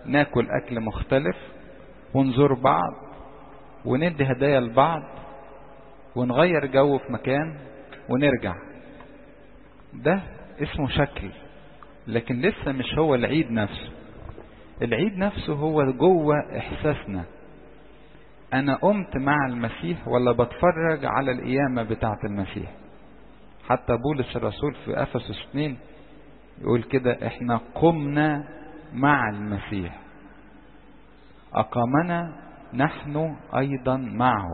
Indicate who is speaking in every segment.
Speaker 1: ناكل أكل مختلف ونزور بعض وندي هدايا لبعض ونغير جو في مكان ونرجع ده اسمه شكل لكن لسه مش هو العيد نفسه العيد نفسه هو جوه احساسنا انا قمت مع المسيح ولا بتفرج على القيامة بتاعة المسيح حتى بولس الرسول في افسس 2 يقول كده احنا قمنا مع المسيح اقامنا نحن ايضا معه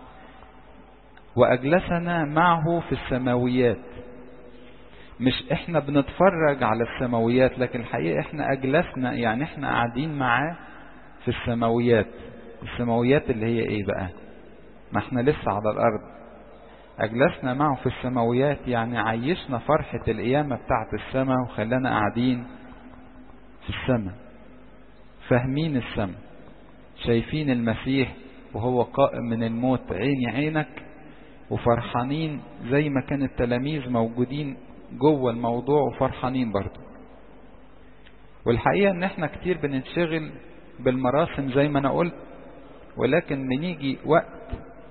Speaker 1: واجلسنا معه في السماويات مش احنا بنتفرج على السماويات لكن الحقيقة احنا اجلسنا يعني احنا قاعدين معاه في السماويات السماويات اللي هي ايه بقى ما احنا لسه على الارض اجلسنا معه في السماويات يعني عيشنا فرحة القيامة بتاعت السماء وخلانا قاعدين في السماء فاهمين السماء شايفين المسيح وهو قائم من الموت عيني عينك وفرحانين زي ما كان التلاميذ موجودين جوه الموضوع وفرحانين برضه والحقيقة ان احنا كتير بننشغل بالمراسم زي ما انا قلت ولكن بنيجي وقت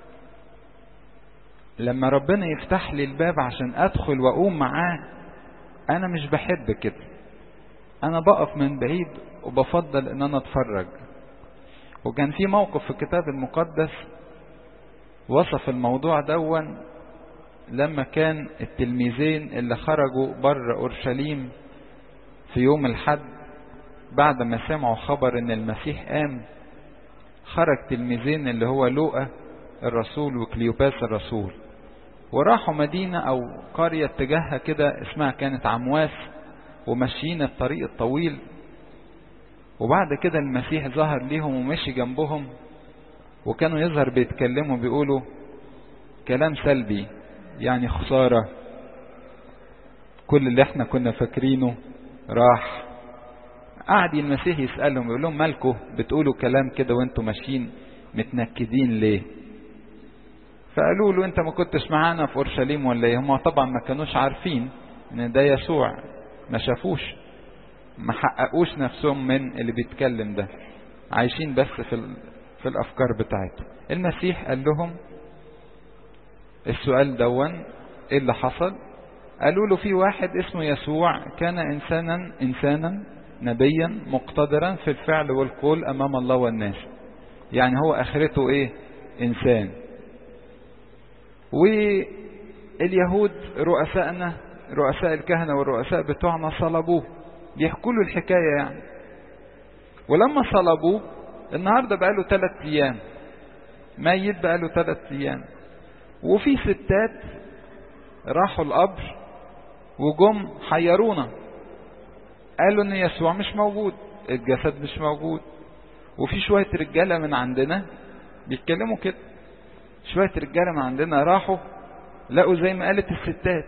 Speaker 1: لما ربنا يفتح لي الباب عشان ادخل واقوم معاه انا مش بحب كده انا بقف من بعيد وبفضل ان انا اتفرج وكان في موقف في الكتاب المقدس وصف الموضوع دون لما كان التلميذين اللي خرجوا بره اورشليم في يوم الحد بعد ما سمعوا خبر ان المسيح قام خرج تلميذين اللي هو لوقا الرسول وكليوباس الرسول وراحوا مدينة او قرية اتجاهها كده اسمها كانت عمواس وماشيين الطريق الطويل وبعد كده المسيح ظهر ليهم ومشي جنبهم وكانوا يظهر بيتكلموا بيقولوا كلام سلبي يعني خسارة كل اللي احنا كنا فاكرينه راح قعد المسيح يسألهم يقول لهم مالكم بتقولوا كلام كده وانتوا ماشيين متنكدين ليه فقالوا له انت ما كنتش معانا في اورشليم ولا ايه هم طبعا ما كانوش عارفين ان ده يسوع ما شافوش ما حققوش نفسهم من اللي بيتكلم ده عايشين بس في في الافكار بتاعتهم المسيح قال لهم السؤال دون ايه اللي حصل قالوا له في واحد اسمه يسوع كان انسانا انسانا نبيا مقتدرا في الفعل والقول امام الله والناس يعني هو اخرته ايه انسان واليهود رؤسائنا رؤساء الكهنة والرؤساء بتوعنا صلبوه بيحكوا له الحكاية يعني ولما صلبوه النهاردة بقاله ثلاث ايام ميت بقاله ثلاث ايام وفي ستات راحوا القبر وجم حيرونا قالوا ان يسوع مش موجود الجسد مش موجود وفي شوية رجالة من عندنا بيتكلموا كده شوية رجالة من عندنا راحوا لقوا زي ما قالت الستات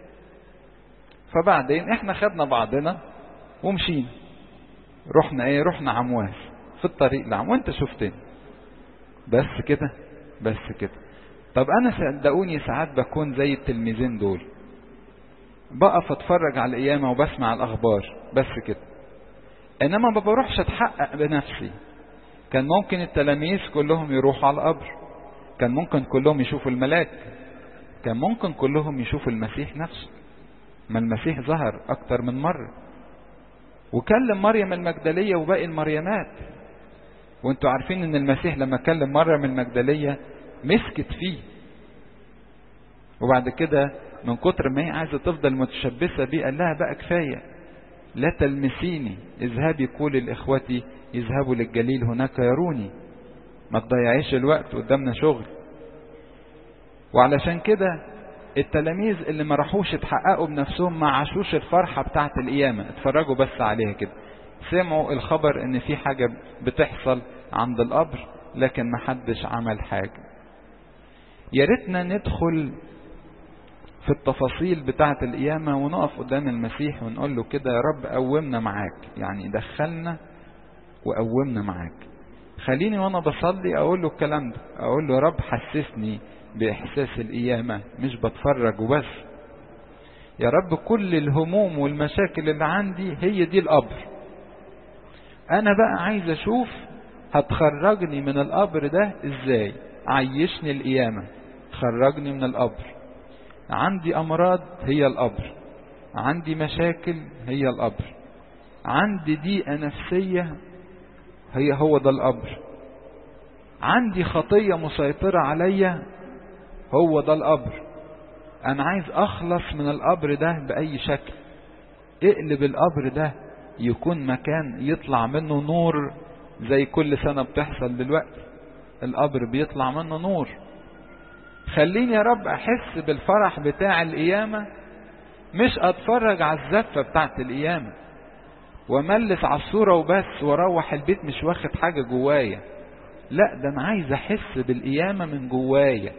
Speaker 1: فبعدين احنا خدنا بعضنا ومشينا رحنا ايه رحنا عمواس في الطريق لعم وانت شفتني بس كده بس كده طب انا صدقوني ساعات بكون زي التلميذين دول بقف اتفرج على القيامة وبسمع الاخبار بس كده انما ما بروحش اتحقق بنفسي كان ممكن التلاميذ كلهم يروحوا على القبر كان ممكن كلهم يشوفوا الملاك كان ممكن كلهم يشوفوا المسيح نفسه ما المسيح ظهر اكتر من مرة وكلم مريم المجدلية وباقي المريمات وانتوا عارفين ان المسيح لما كلم مريم المجدلية مسكت فيه وبعد كده من كتر ما هي عايزة تفضل متشبثة بيه قال لها بقى كفاية لا تلمسيني اذهبي قولي لاخوتي يذهبوا للجليل هناك يروني ما تضيعيش الوقت قدامنا شغل وعلشان كده التلاميذ اللي ما راحوش اتحققوا بنفسهم ما عاشوش الفرحة بتاعت القيامة اتفرجوا بس عليها كده سمعوا الخبر ان في حاجة بتحصل عند القبر لكن ما حدش عمل حاجة يا ريتنا ندخل في التفاصيل بتاعة القيامة ونقف قدام المسيح ونقول له كده يا رب قومنا معاك يعني دخلنا وقومنا معاك خليني وانا بصلي اقول له الكلام ده اقول له يا رب حسسني باحساس القيامة مش بتفرج وبس يا رب كل الهموم والمشاكل اللي عندي هي دي القبر انا بقى عايز اشوف هتخرجني من القبر ده ازاي عيشني القيامة خرجني من القبر عندي امراض هي القبر عندي مشاكل هي القبر عندي ضيقة نفسية هي هو ده القبر عندي خطية مسيطرة عليا هو ده القبر انا عايز اخلص من القبر ده باي شكل اقلب القبر ده يكون مكان يطلع منه نور زي كل سنة بتحصل دلوقتي القبر بيطلع منه نور خليني يا رب احس بالفرح بتاع القيامة مش اتفرج على الزفة بتاعت القيامة وملس على الصورة وبس واروح البيت مش واخد حاجة جوايا لا ده انا عايز احس بالقيامة من جوايا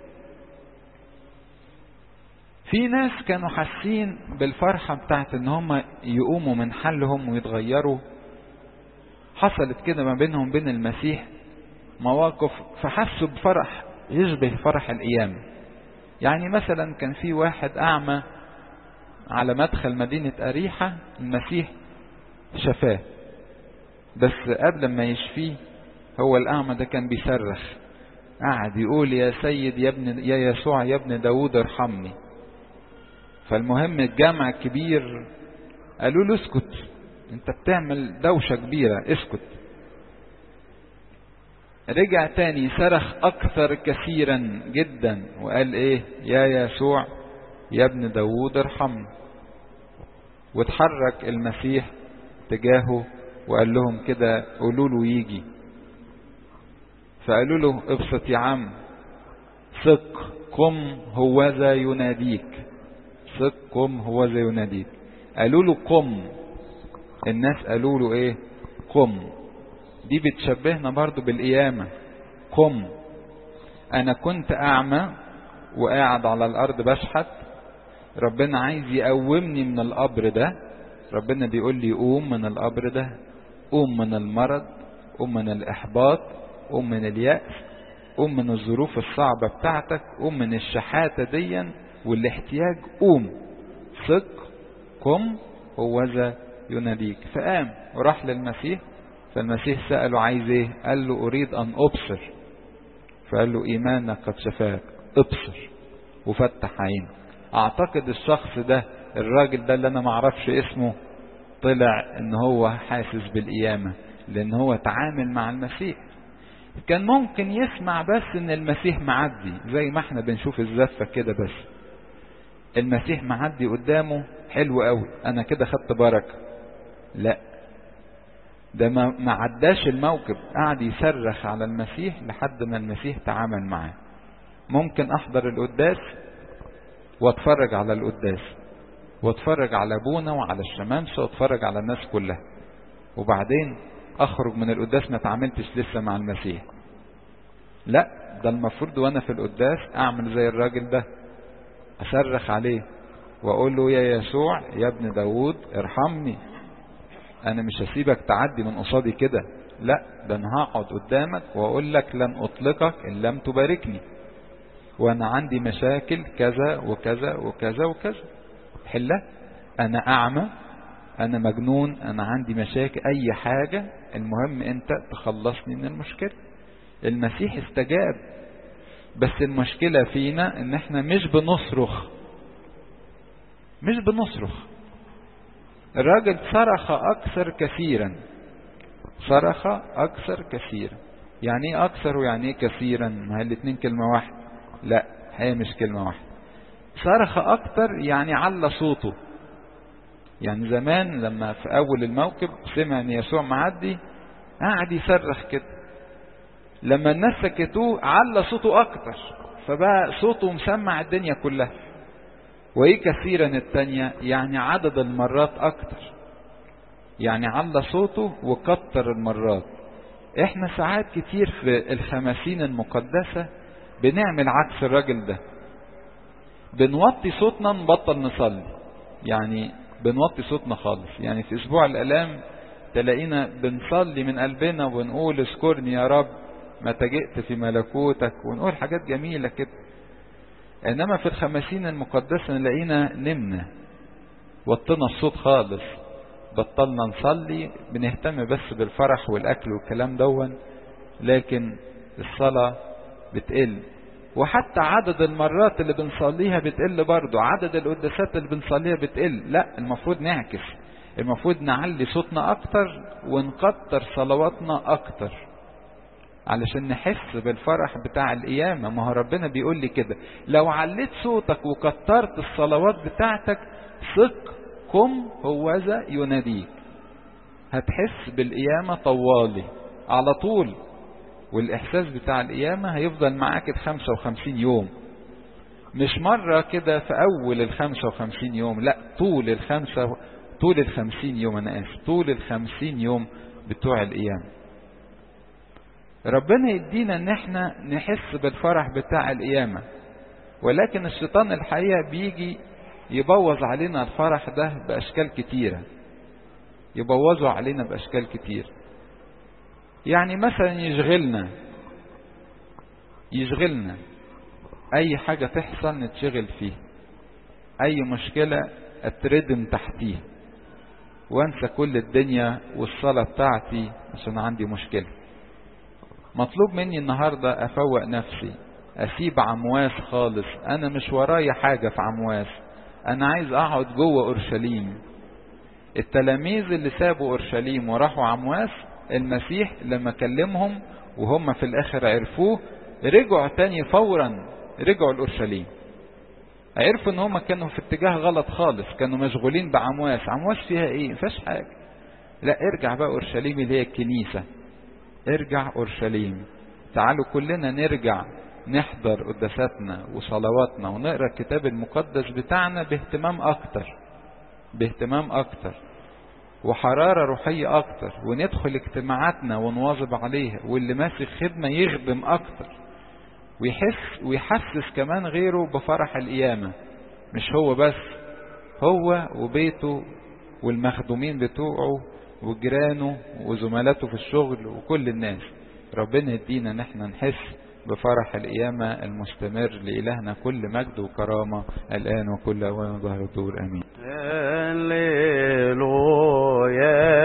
Speaker 1: في ناس كانوا حاسين بالفرحة بتاعت ان هم يقوموا من حلهم ويتغيروا حصلت كده ما بينهم بين المسيح مواقف فحسوا بفرح يشبه فرح القيامة يعني مثلا كان في واحد أعمى على مدخل مدينة أريحة المسيح شفاه بس قبل ما يشفيه هو الأعمى ده كان بيصرخ قعد يقول يا سيد يا ابن يا يسوع يا ابن داوود ارحمني فالمهم الجامع الكبير قالوا له اسكت انت بتعمل دوشة كبيرة اسكت رجع تاني صرخ اكثر كثيرا جدا وقال ايه يا يسوع يا ابن داوود ارحمني واتحرك المسيح تجاهه وقال لهم كده قولوا له يجي فقالوا له ابسط يا عم ثق قم هوذا يناديك ثق قم هوذا يناديك قالوا له قم الناس قالوا له ايه قم دي بتشبهنا برضو بالقيامة قم انا كنت اعمى وقاعد على الارض بشحت ربنا عايز يقومني من القبر ده ربنا بيقول لي قوم من القبر ده قوم من المرض قوم من الاحباط قوم من اليأس قوم من الظروف الصعبة بتاعتك قوم من الشحاتة ديا والاحتياج قوم ثق قم هوذا يناديك فقام وراح للمسيح فالمسيح سأله عايز ايه قال له اريد ان ابصر فقال له ايمانك قد شفاك ابصر وفتح عينه اعتقد الشخص ده الراجل ده اللي انا معرفش اسمه طلع ان هو حاسس بالقيامة لان هو تعامل مع المسيح كان ممكن يسمع بس ان المسيح معدي زي ما احنا بنشوف الزفة كده بس المسيح معدي قدامه حلو قوي انا كده خدت بركة لا ده ما ما عداش الموكب قعد يصرخ على المسيح لحد ما المسيح تعامل معاه ممكن احضر القداس واتفرج على القداس واتفرج على ابونا وعلى الشمامسة واتفرج على الناس كلها وبعدين اخرج من القداس ما تعاملتش لسه مع المسيح لا ده المفروض وانا في القداس اعمل زي الراجل ده اصرخ عليه واقول له يا يسوع يا ابن داوود ارحمني انا مش هسيبك تعدي من قصادي كده لا ده انا هقعد قدامك واقول لك لن اطلقك ان لم تباركني وانا عندي مشاكل كذا وكذا وكذا وكذا حلها انا اعمى انا مجنون انا عندي مشاكل اي حاجة المهم انت تخلصني من المشكلة المسيح استجاب بس المشكلة فينا ان احنا مش بنصرخ مش بنصرخ الراجل صرخ اكثر كثيرا صرخ اكثر كثيرا يعني ايه اكثر ويعني ايه كثيرا ما هي الاتنين كلمة واحدة لا هي مش كلمة واحدة صرخ اكتر يعني على صوته يعني زمان لما في اول الموكب سمع ان يسوع معدي قعد يصرخ كده لما الناس سكتوه على صوته اكتر فبقى صوته مسمع الدنيا كلها وايه كثيرا التانية يعني عدد المرات اكتر يعني على صوته وكتر المرات احنا ساعات كتير في الخمسين المقدسة بنعمل عكس الراجل ده بنوطي صوتنا نبطل نصلي يعني بنوطي صوتنا خالص يعني في اسبوع الالام تلاقينا بنصلي من قلبنا ونقول اذكرني يا رب متى جئت في ملكوتك ونقول حاجات جميلة كده انما في الخمسين المقدسة نلاقينا نمنا وطينا الصوت خالص بطلنا نصلي بنهتم بس بالفرح والأكل والكلام دون لكن الصلاة بتقل وحتى عدد المرات اللي بنصليها بتقل برضه عدد القداسات اللي بنصليها بتقل لا المفروض نعكس المفروض نعلي صوتنا اكتر ونكتر صلواتنا اكتر علشان نحس بالفرح بتاع القيامة ما هو ربنا بيقول لي كده لو عليت صوتك وكترت الصلوات بتاعتك ثق قم هوذا يناديك هتحس بالقيامة طوالي على طول والإحساس بتاع القيامة هيفضل معاك ال 55 يوم مش مرة كده في أول ال 55 يوم لا طول الخمسة طول ال 50 يوم أنا آسف طول ال 50 يوم بتوع القيامة ربنا يدينا ان احنا نحس بالفرح بتاع القيامة ولكن الشيطان الحقيقة بيجي يبوظ علينا الفرح ده بأشكال كتيرة يبوظه علينا بأشكال كتير يعني مثلا يشغلنا يشغلنا أي حاجة تحصل نتشغل فيه أي مشكلة أتردم تحتيه وانسى كل الدنيا والصلاة بتاعتي عشان عندي مشكلة مطلوب مني النهاردة أفوق نفسي أسيب عمواس خالص أنا مش ورايا حاجة في عمواس أنا عايز أقعد جوه أورشليم التلاميذ اللي سابوا أورشليم وراحوا عمواس المسيح لما كلمهم وهم في الآخر عرفوه رجعوا تاني فورا رجعوا لأورشليم عرفوا ان هم كانوا في اتجاه غلط خالص كانوا مشغولين بعمواس عمواس فيها ايه مفيهاش حاجة لا ارجع بقى اورشليم اللي هي الكنيسة ارجع اورشليم تعالوا كلنا نرجع نحضر قداساتنا وصلواتنا ونقرا الكتاب المقدس بتاعنا باهتمام اكتر باهتمام اكتر وحرارة روحية اكتر وندخل اجتماعاتنا ونواظب عليها واللي ماسك خدمة يخدم اكتر ويحس ويحسس كمان غيره بفرح القيامة مش هو بس هو وبيته والمخدومين بتوعه وجيرانه وزملاته في الشغل وكل الناس ربنا يدينا ان احنا نحس بفرح القيامة المستمر لإلهنا كل مجد وكرامة الآن وكل أوان ظهر الدور آمين
Speaker 2: هللويا